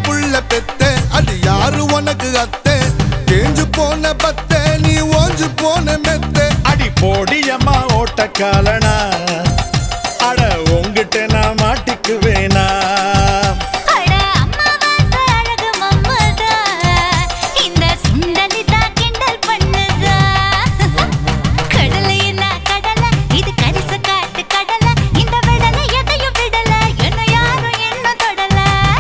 புள்ள பெத்த அது யாரு உனக்கு அத்தை தேஞ்சு போன பத்த நீ ஓஞ்சு போன மெத்த அடி போடியம்மா ஓட்டக்காலனா அட உங்கிட்ட நான் மாட்டிக்குவேனா அட அம்மாவாசை அழகு மம்மதா இந்த சுண்டலி தான் கிண்டல் பண்ணுதா கடலையினா கடலை இது கரிச காட்டு கடலை இந்த விடலை எதையும் விடல என்ன யாரும் என்ன தொடல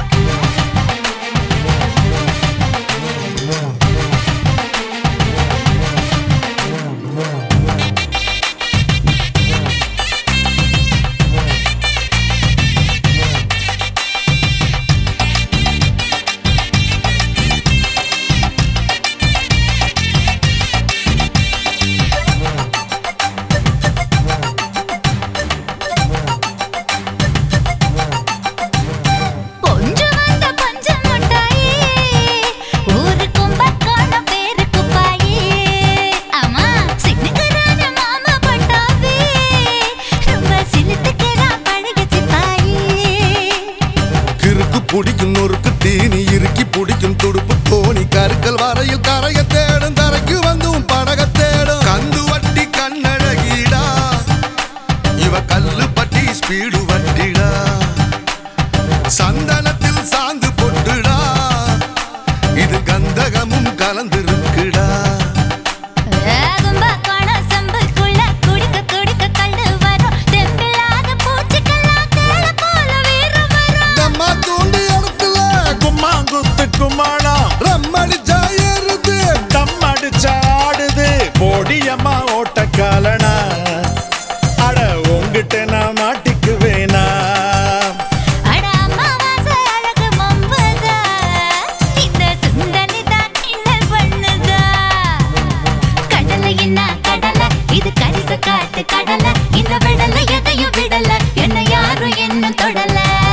கொஞ்சம் வந்த பஞ்சம் முட்டாயே ஊரு கும்பக்கான பேரு குப்பாயே ஆமா சின்னுக்குறான மாமா பட்டாவே ரொம்ப சிலுத்துக்கிறா பழக சிப்பாயே கிறுக்கு பிடிக்கும் நொறுக்கு தீனி இறுக்கி பிடிக்கும் துடுப்பு தோணி கருக்கல் வரையில் கரைய தேடும் கரைக்கு வந்தும் படக தேடும் கந்து வட்டி கண்ணழகிடா இவ கல்லு பட்டி ஸ்பீடு வட்டிடா சந்தனத்தில் சாந்து பொட்டுடா இது கந்தகமும் கலந்திருக்குடா கும்பக்கான சம்புக்குள்ள குடிக்க குடிக்க கல்லு வரும் தெம்பில்லாத பூச்சிக்கெல்லாம் தேள போல வீரம் வரும் நம்ம தூண்டி இடத்துல கும்மாங்குத்து கும்மாளம் ரம்மடிச்சா ஏறுது தம் அடிச்சா ஆடுது போடியம்மா ஓட்டக்காலனா அட உங்கிட்ட நான் மாட்டிக்குவேனா அட அம்மாவாசை அழகு மம்பதா இந்த சுண்டலி தான் கிண்டல் பண்ணுதா கடலை என்ன கடலை இது கரிச காட்டு கடலை இந்த விடலை எதையும் விடல என்ன யாரும் என்ன தொடல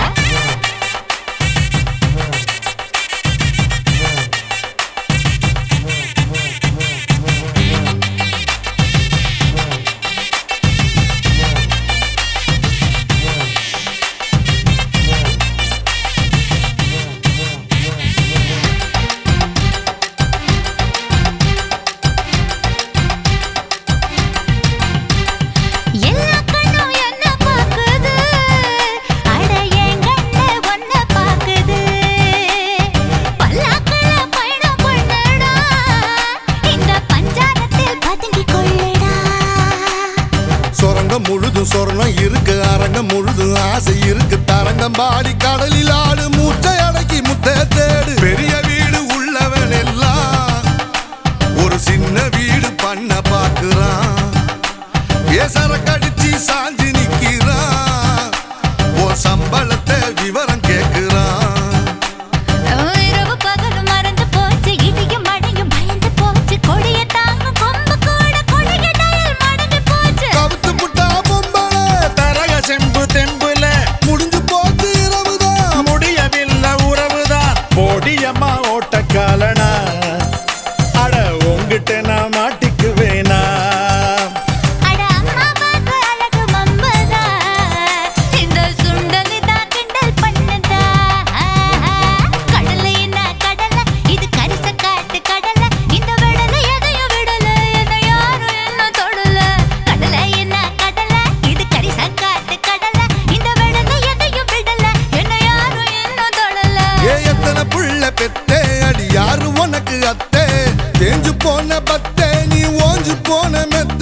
எல்லா கண்ணும் என்ன பாக்குது அட என் கண்ணு ஒன்ன பாக்குது பல்லாக்குல பயணம் பண்ணுடா இந்த பஞ்சாரத்தில் பதுங்கி கொள்ளுடா சொரங்கம் முழுதும் சொர்ணம் இருக்கு அரங்கம் முழுதும் ஆசை இருக்கு தரங்கம் பாடி கடலில் ஆடு மூச்சை அடக்கி முத்த தேடு பெரிய வீடு உள்ளவன் எல்லாம் ஒரு சின்ன வீடு பண்ண பாக்குறான் ஏசர கடிச்சு சாஞ்சி நிக்கிறான் உன் சம்பளத்தை விவரம் கேக்குறான் இரவு பகல் மறந்து போச்சு இடியும் மழையும் பயந்து போச்சு கொடிய தாங்கும் கொம்பு கூட கொடிய டயல் மடங்கி போச்சு கவுத்து புட்டா பொம்பளை தரக செம்பு தெம்புல முடிஞ்சு போச்சு இரவுதான் முடியவில்லை உறவுதான் போடியம்மா ஓட்டக்காலனா அட உங்கிட்ட நான் மாட்டிக்குவேனா அட அம்மாவாசை அழகு மம்பதா இந்த சுண்டலி தான் கிண்டல் பண்ணுதா கடலை என்ன கடலை இது கரிச காட்டு கடலை இந்த விடலை எதையும் விடல எதை யாரும் என்ன தொடல கடலை என்ன கடலை இது கரிச காட்டு கடலை இந்த விடலை எதையும் விடல என்ன யாரும் என்ன தொடல ஏ எத்தனை புள்ள பெத்தே அடி யாரு உனக்கு அத்தை தேஞ்சு போன பத்தே நீ ஓஞ்சு போன மெத்த